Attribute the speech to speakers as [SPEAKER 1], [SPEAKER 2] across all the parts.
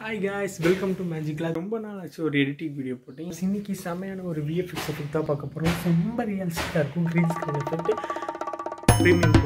[SPEAKER 1] hi guys welcome to magic class ரொம்ப நாள் ஆச்சு ஒரு எடிட்டிங் வீடியோ போட்டேன் இன்னைக்கு செமையான ஒரு விஎஃப்எக்ஸ் எஃபெக்ட் தான் பார்க்க போகிறோம் ரொம்ப ரியலிஸ்டிக்காக இருக்கும் green screen effect premium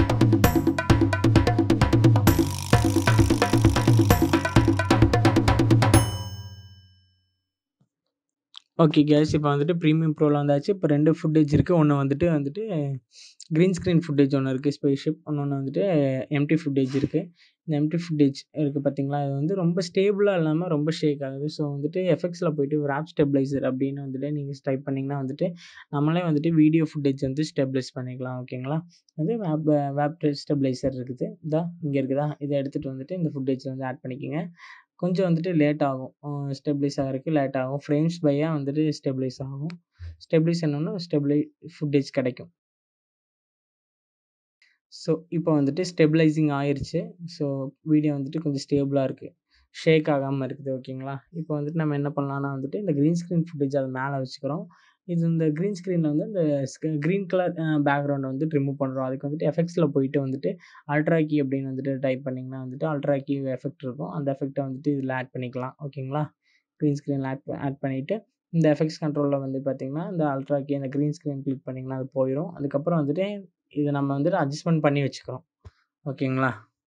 [SPEAKER 1] okay guys இப்போ வந்துட்டு ப்ரீமியம் ப்ரோவில் வந்தாச்சு இப்போ ரெண்டு ஃபுட்டேஜ் இருக்குது ஒன்று வந்துட்டு வந்துட்டு க்ரீன் ஸ்க்ரீன் ஃபுட்டேஜ் ஒன்று இருக்குது ஸ்பேஸ்ஷிப் இன்னொன்று வந்துட்டு எம்டி ஃபுட்டேஜ் இருக்குது இந்த எம்டி ஃபுட்டேஜ் இருக்குது பார்த்தீங்களா இது வந்து ரொம்ப ஸ்டேபிளாக இல்லாமல் ரொம்ப ஷேக் ஆகுது ஸோ வந்துட்டு எஃபெக்ட்ஸில் போயிட்டு ரேப் ஸ்டெபிளைசர் அப்படின்னு வந்துட்டு நீங்கள் டைப் பண்ணிங்கன்னா வந்துட்டு நம்மளே வந்துட்டு வீடியோ ஃபுட்டேஜ் வந்து ஸ்டெபிளைஸ் பண்ணிக்கலாம் ஓகேங்களா அது வேப் வேப் ஸ்டெபிளைசர் இருக்குது இதா இங்கே இருக்குதா இதை எடுத்துகிட்டு வந்துட்டு இந்த ஃபுட்டேஜில் வந்து ஆட் பண்ணிக்கோங்க கொஞ்சம் வந்துட்டு லேட் ஆகும் ஸ்டெபிளைஸ் ஆகிறதுக்கு லேட் ஆகும் ஃப்ரேம்ஸ் பையாக வந்துட்டு ஸ்டெபிளைஸ் ஆகும் ஸ்டெபிளைஸ் என்னன்னா ஸ்டெபிளை ஃபுட்டேஜ் கிடைக்கும் ஸோ இப்போ வந்துட்டு ஸ்டெபிளைசிங் ஆயிடுச்சு ஸோ வீடியோ வந்துட்டு கொஞ்சம் ஸ்டேபிளாக இருக்குது ஷேக் ஆகாமல் இருக்குது ஓகேங்களா இப்போ வந்துட்டு நம்ம என்ன பண்ணலாம்னா வந்துட்டு இந்த க்ரீன் ஸ்க்ரீன் ஃபுட்டேஜ் அதை மேலே வச்சுக்கிறோம் இது இந்த க்ரீன் ஸ்க்ரீனில் வந்து இந்த க்ரீன் கலர் பேக்ரவுண்டை வந்துட்டு ரிமூவ் பண்ணுறோம் அதுக்கு வந்துட்டு எஃபெக்ட்ஸில் போயிட்டு வந்துட்டு அல்ட்ரா கீ அப்படின்னு வந்துட்டு டைப் பண்ணிங்கன்னா வந்துட்டு அல்ட்ரா கீ எஃபெக்ட் இருக்கும் அந்த எஃபெக்ட்டை வந்துட்டு இதில் ஆட் பண்ணிக்கலாம் ஓகேங்களா க்ரீன் ஸ்க்ரீனில் ஆட் ஆட் பண்ணிவிட்டு இந்த எஃபெக்ட்ஸ் கண்ட்ரோலில் வந்து பார்த்திங்கன்னா இந்த அல்ட்ரா கீ அந்த க்ரீன் ஸ்க்ரீன் கிளிக் பண்ணிங்கன்னா அது போயிடும் அதுக்கப்புறம் வந்துட்டு இதை நம்ம வந்துட்டு அட்ஜஸ்ட்மெண்ட் பண்ணி வச்சுக்கிறோம் ஓகேங்களா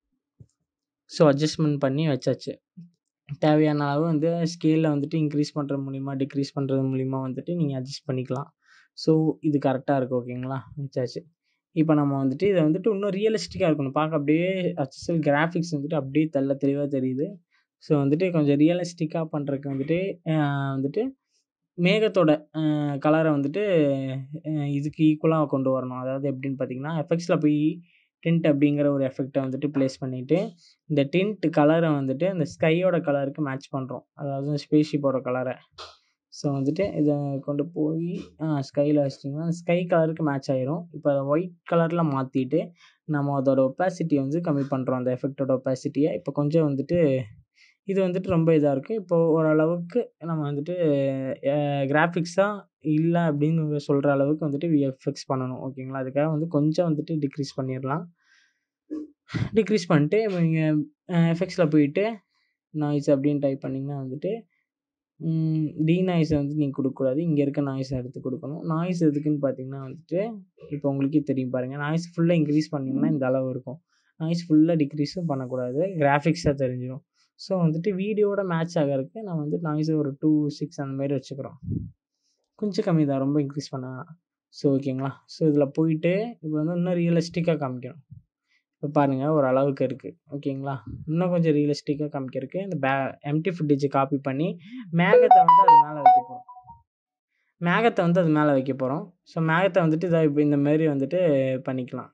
[SPEAKER 1] ஸோ அட்ஜஸ்ட்மெண்ட் பண்ணி வச்சாச்சு தேவையான அளவு வந்து ஸ்கேலில் வந்துட்டு இன்க்ரீஸ் பண்ணுறது மூலிமா டிக்ரீஸ் பண்ணுறது மூலிமா வந்துட்டு நீங்கள் அட்ஜஸ்ட் பண்ணிக்கலாம் ஸோ இது கரெக்டாக இருக்குது ஓகேங்களா வச்சாச்சு இப்போ நம்ம வந்துட்டு இதை வந்துட்டு இன்னும் ரியலிஸ்டிக்காக இருக்கணும் பார்க்க அப்படியே அச்சல் கிராஃபிக்ஸ் வந்துட்டு அப்படியே தெல்ல தெளிவாக தெரியுது ஸோ வந்துட்டு கொஞ்சம் ரியலிஸ்டிக்காக பண்ணுறதுக்கு வந்துட்டு வந்துட்டு மேகத்தோட கலரை வந்துட்டு இதுக்கு ஈக்குவலாக கொண்டு வரணும் அதாவது எப்படின்னு பார்த்தீங்கன்னா எஃபெக்ட்ஸில் போய் டிண்ட் அப்படிங்கிற ஒரு எஃபெக்டை வந்துட்டு ப்ளேஸ் பண்ணிவிட்டு இந்த டிண்ட் கலரை வந்துட்டு அந்த ஸ்கையோட கலருக்கு மேட்ச் பண்ணுறோம் அதாவது ஸ்பேஸ்ஷிப்போட கலரை ஸோ வந்துட்டு இதை கொண்டு போய் ஸ்கையில் வச்சிட்டிங்கன்னா ஸ்கை கலருக்கு மேட்ச் ஆயிரும் இப்போ அதை ஒயிட் கலரில் மாற்றிட்டு நம்ம அதோட ஒப்பாசிட்டி வந்து கம்மி பண்ணுறோம் அந்த எஃபெக்டோட ஒப்பாசிட்டியை இப்போ கொஞ்சம் வந்துட்டு இது வந்துட்டு ரொம்ப இதாக இருக்குது இப்போது ஓரளவுக்கு நம்ம வந்துட்டு கிராஃபிக்ஸாக இல்லை அப்படின்னு சொல்கிற அளவுக்கு வந்துட்டு விஎஃப்எக்ஸ் பண்ணணும் ஓகேங்களா அதுக்காக வந்து கொஞ்சம் வந்துட்டு டிக்ரீஸ் பண்ணிடலாம் டிக்ரீஸ் பண்ணிட்டு நீங்கள் எஃபெக்ட்ஸில் போயிட்டு நாய்ஸ் அப்படின்னு டைப் பண்ணிங்கன்னா வந்துட்டு டி நாய்ஸை வந்து நீங்கள் கொடுக்கக்கூடாது இங்கே இருக்க நாய்ஸை எடுத்து கொடுக்கணும் நாய்ஸ் எதுக்குன்னு பார்த்தீங்கன்னா வந்துட்டு இப்போ உங்களுக்கே தெரியும் பாருங்கள் நாய்ஸ் ஃபுல்லாக இன்க்ரீஸ் பண்ணிங்கன்னா இந்த அளவு இருக்கும் நாய்ஸ் ஃபுல்லாக டிக்ரீஸும் பண்ணக்கூடாது கிராஃபிக்ஸாக தெரிஞ்சிடும் ஸோ வந்துட்டு வீடியோட மேட்ச் ஆகிறதுக்கு நான் வந்து நாய்ஸை ஒரு டூ சிக்ஸ் அந்த மாதிரி வச்சுக்கிறோம் கொஞ்சம் கம்மி தான் ரொம்ப இன்க்ரீஸ் பண்ண ஸோ ஓகேங்களா ஸோ இதில் போயிட்டு இப்போ வந்து இன்னும் ரியலிஸ்டிக்காக காமிக்கணும் இப்போ பாருங்கள் ஒரு அளவுக்கு இருக்குது ஓகேங்களா இன்னும் கொஞ்சம் ரியலிஸ்டிக்காக காமிக்கிறதுக்கு இந்த பே எம்டி ஃபுட்டேஜை காப்பி பண்ணி மேகத்தை வந்து அது மேலே வைக்க போகிறோம் மேகத்தை வந்து அது மேலே வைக்க போகிறோம் ஸோ மேகத்தை வந்துட்டு இதை இப்போ இந்த மாரி வந்துட்டு பண்ணிக்கலாம்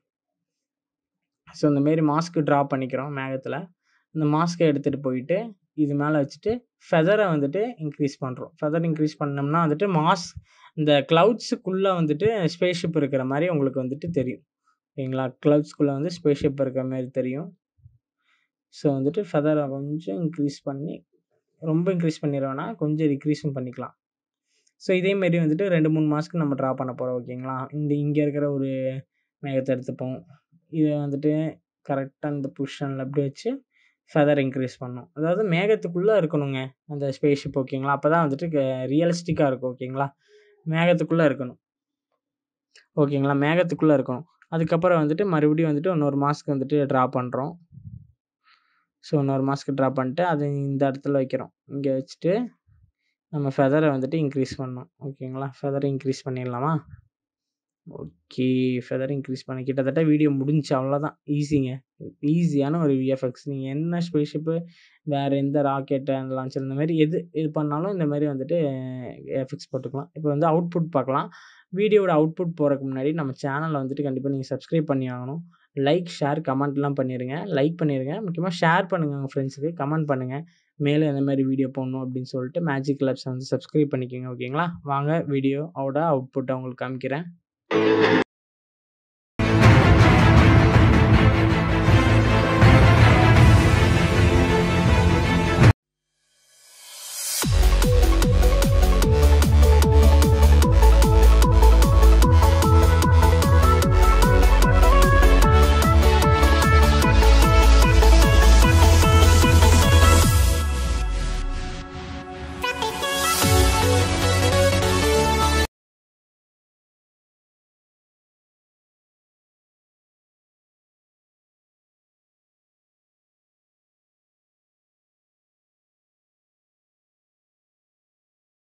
[SPEAKER 1] ஸோ இந்த மாரி மாஸ்க்கு ட்ரா பண்ணிக்கிறோம் மேகத்தில் இந்த மாஸ்க்கை எடுத்துகிட்டு போயிட்டு இது மேலே வச்சுட்டு ஃபெதரை வந்துட்டு இன்க்ரீஸ் பண்ணுறோம் ஃபெதர் இன்க்ரீஸ் பண்ணோம்னா வந்துட்டு மாஸ் இந்த க்ளவுட்ஸுக்குள்ளே வந்துட்டு ஸ்பேஸ்ஷிப் இருக்கிற மாதிரி உங்களுக்கு வந்துட்டு தெரியும் ஓகேங்களா க்ளவுட்ஸ்குள்ளே வந்து ஸ்பேஸ்ஷிப் இருக்கிற மாதிரி தெரியும் ஸோ வந்துட்டு ஃபெதரை கொஞ்சம் இன்க்ரீஸ் பண்ணி ரொம்ப இன்க்ரீஸ் பண்ணிடுவேன்னா கொஞ்சம் டிக்ரீஸும் பண்ணிக்கலாம் ஸோ இதேமாரி வந்துட்டு ரெண்டு மூணு மாதத்துக்கு நம்ம ட்ரா பண்ண போகிறோம் ஓகேங்களா இந்த இங்கே இருக்கிற ஒரு மேகத்தை எடுத்துப்போம் இதை வந்துட்டு கரெக்டாக இந்த பொசிஷனில் அப்படி வச்சு ஃபெதர் இன்க்ரீஸ் பண்ணும் அதாவது மேகத்துக்குள்ளே இருக்கணுங்க அந்த ஸ்பேஸ்ஷிப் ஓகேங்களா அப்போ தான் வந்துட்டு ரியலிஸ்டிக்காக இருக்கும் ஓகேங்களா மேகத்துக்குள்ளே இருக்கணும் ஓகேங்களா மேகத்துக்குள்ளே இருக்கணும் அதுக்கப்புறம் வந்துட்டு மறுபடியும் வந்துட்டு இன்னொரு மாஸ்க்கு வந்துட்டு ட்ரா பண்ணுறோம் ஸோ இன்னொரு மாஸ்க்கு ட்ரா பண்ணிட்டு அது இந்த இடத்துல வைக்கிறோம் இங்கே வச்சுட்டு நம்ம ஃபெதரை வந்துட்டு இன்க்ரீஸ் பண்ணணும் ஓகேங்களா ஃபெதரை இன்க்ரீஸ் பண்ணிடலாமா ஓகே ஃபெதர் இன்க்ரீஸ் பண்ணி கிட்டத்தட்ட வீடியோ முடிஞ்சு அவ்வளோதான் ஈஸிங்க ஈஸியான ஒரு விஎஃப்எக்ஸ் நீங்கள் என்ன ஸ்பேஸ்ஷிப்பு வேறு எந்த ராக்கெட்டு அந்த லான்ச்சர் இந்த மாதிரி எது இது பண்ணாலும் இந்த மாதிரி வந்துட்டு எஃபெக்ட்ஸ் போட்டுக்கலாம் இப்போ வந்து அவுட்புட் பார்க்கலாம் வீடியோட அவுட்புட் போகிறதுக்கு முன்னாடி நம்ம சேனலை வந்துட்டு கண்டிப்பாக நீங்கள் சப்ஸ்கிரைப் பண்ணி ஆகணும் லைக் ஷேர் கமெண்ட்லாம் பண்ணிடுங்க லைக் பண்ணிடுங்க முக்கியமாக ஷேர் பண்ணுங்கள் உங்கள் ஃப்ரெண்ட்ஸுக்கு கமெண்ட் பண்ணுங்கள் மேலே எந்த மாதிரி வீடியோ போடணும் அப்படின்னு சொல்லிட்டு மேஜிக் லேப்ஸ் வந்து சப்ஸ்கிரைப் பண்ணிக்கோங்க ஓகேங்களா வாங்க வீடியோவோட அவுட்புட்டை உங்களுக்கு காமிக்கிறேன்